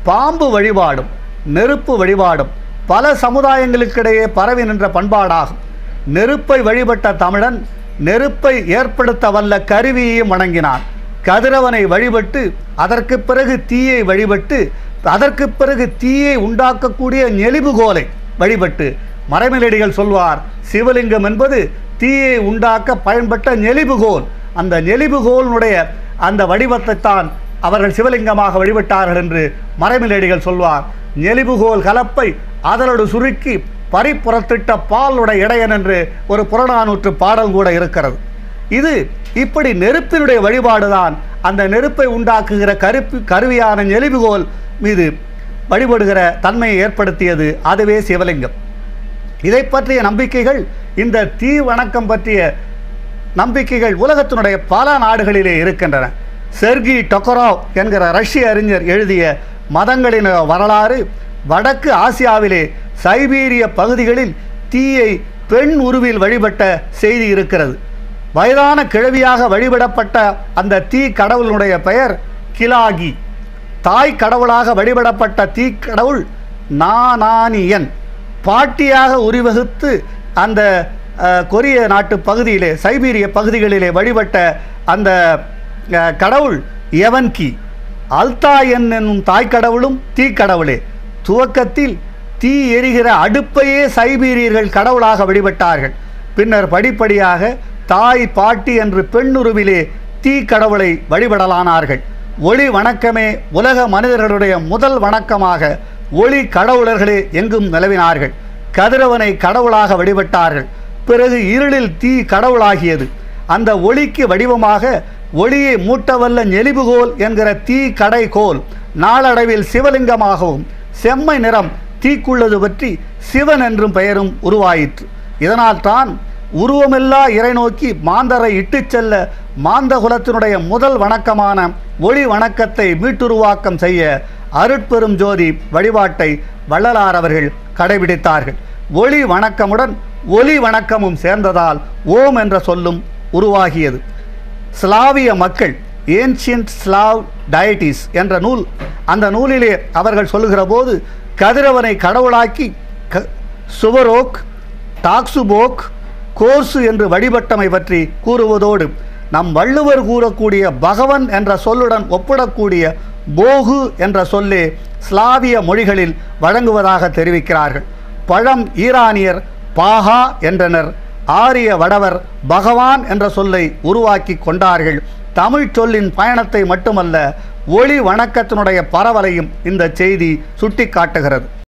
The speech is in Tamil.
பாம்பு வழிபாடும் நெருப்பு வழிபாடும் பல சமுதாயங்களுக்கிடையே பரவி நின்ற பண்பாடாகும் நெருப்பை வழிபட்ட தமிழன் நெருப்பை ஏற்படுத்த வல்ல கருவியையும் வணங்கினான் கதிரவனை வழிபட்டு அதற்கு பிறகு தீயை வழிபட்டு அதற்கு பிறகு தீயை உண்டாக்கக்கூடிய நெளிவுகோலை வழிபட்டு மறைமலடிகள் சொல்வார் சிவலிங்கம் என்பது தீயை உண்டாக்க பயன்பட்ட நெளிவுகோல் அந்த நெளிவுகோலினுடைய அந்த வடிவத்தைத்தான் அவர்கள் சிவலிங்கமாக வழிபட்டார்கள் என்று மறைமலடிகள் சொல்வார் நெளிவுகோல் கலப்பை அதனோடு சுருக்கி பறிப்புறத்திட்ட பாலுடைய இடையன் என்று ஒரு புறநானூற்று பாடல் கூட இருக்கிறது இது இப்படி நெருப்பினுடைய வழிபாடுதான் அந்த நெருப்பை உண்டாக்குகிற கருப்பு கருவியான நெளிவுகோல் மீது வழிபடுகிற தன்மையை ஏற்படுத்தியது அதுவே சிவலிங்கம் இதை பற்றிய நம்பிக்கைகள் இந்த தீ வணக்கம் பற்றிய நம்பிக்கைகள் உலகத்தினுடைய பல நாடுகளிலே இருக்கின்றன செர்கி டொக்கரோவ் என்கிற ரஷ்ய அறிஞர் எழுதிய மதங்களின் வரலாறு வடக்கு ஆசியாவிலே சைபீரிய பகுதிகளில் தீயை பெண் உருவில் வழிபட்ட செய்தி இருக்கிறது வயதான கிழவியாக வழிபடப்பட்ட அந்த தீ கடவுளுடைய பெயர் கிலாகி தாய் கடவுளாக வழிபடப்பட்ட தீ கடவுள் நானானியன் பாட்டியாக உரிவகுத்து அந்த அஹ், கொரிய நாட்டு பகுதியிலே சைபீரிய பகுதிகளிலே வழிபட்ட அந்த அஹ், கடவுள் எவன்கி அல்தாயன் என்னும் தாய் கடவுளும் தீ கடவுளே துவக்கத்தில் தீ எரிகிற அடுப்பையே சைபீரியர்கள் கடவுளாக வழிபட்டார்கள் பின்னர் படிப்படியாக தாய் பாட்டி என்று பெண்ணுருவிலே தீ கடவுளை வழிபடலானார்கள் ஒளி வணக்கமே உலக மனிதர்களுடைய முதல் வணக்கமாக ஒளி கடவுளர்களே எங்கும் நிலவினார்கள் கதிரவனை கடவுளாக வழிபட்டார்கள் பிறகு இருளில் தீ கடவுளாகியது அந்த ஒளிக்கு வடிவமாக ஒளியை மூட்டவல்ல நெளிவுகோல் என்கிற தீ கடைகோல் நாளடைவில் சிவலிங்கமாகவும் செம்மை நிறம் தீக்குள்ளது பற்றி சிவன் என்றும் பெயரும் உருவாயிற்று இதனால் தான் உருவமில்லா இறை நோக்கி மாந்தரை இட்டுச் செல்ல மாந்த குலத்தினுடைய முதல் வணக்கமான ஒளி வணக்கத்தை மீட்டுருவாக்கம் செய்ய அருட்பெரும் ஜோதி வழிபாட்டை வள்ளலார் அவர்கள் கடைபிடித்தார்கள் ஒளி வணக்கமுடன் ஒலி வணக்கமும் சேர்ந்ததால் ஓம் என்ற சொல்லும் உருவாகியது ஸ்லாவிய மக்கள் ஏன்ஷியன்ட் ஸ்லாவ் டயட்டிஸ் என்ற நூல் அந்த நூலிலே அவர்கள் சொல்லுகிற போது கதிரவனை கடவுளாக்கி க சுவரோக் டாக்சுபோக் கோர்சு என்று வழிபட்டமை பற்றி கூறுவதோடு நம் வள்ளுவர் கூறக்கூடிய பகவன் என்ற சொல்லுடன் ஒப்பிடக்கூடிய போகு என்ற சொல்லே ஸ்லாவிய மொழிகளில் வழங்குவதாக தெரிவிக்கிறார்கள் பழம் ஈரானியர் பாகா என்றனர் ஆரிய வடவர் பகவான் என்ற சொல்லை உருவாக்கி கொண்டார்கள் தமிழ்ச் சொல்லின் பயணத்தை மட்டுமல்ல ஒளி வணக்கத்தினுடைய பரவலையும் இந்த செய்தி சுட்டிக்காட்டுகிறது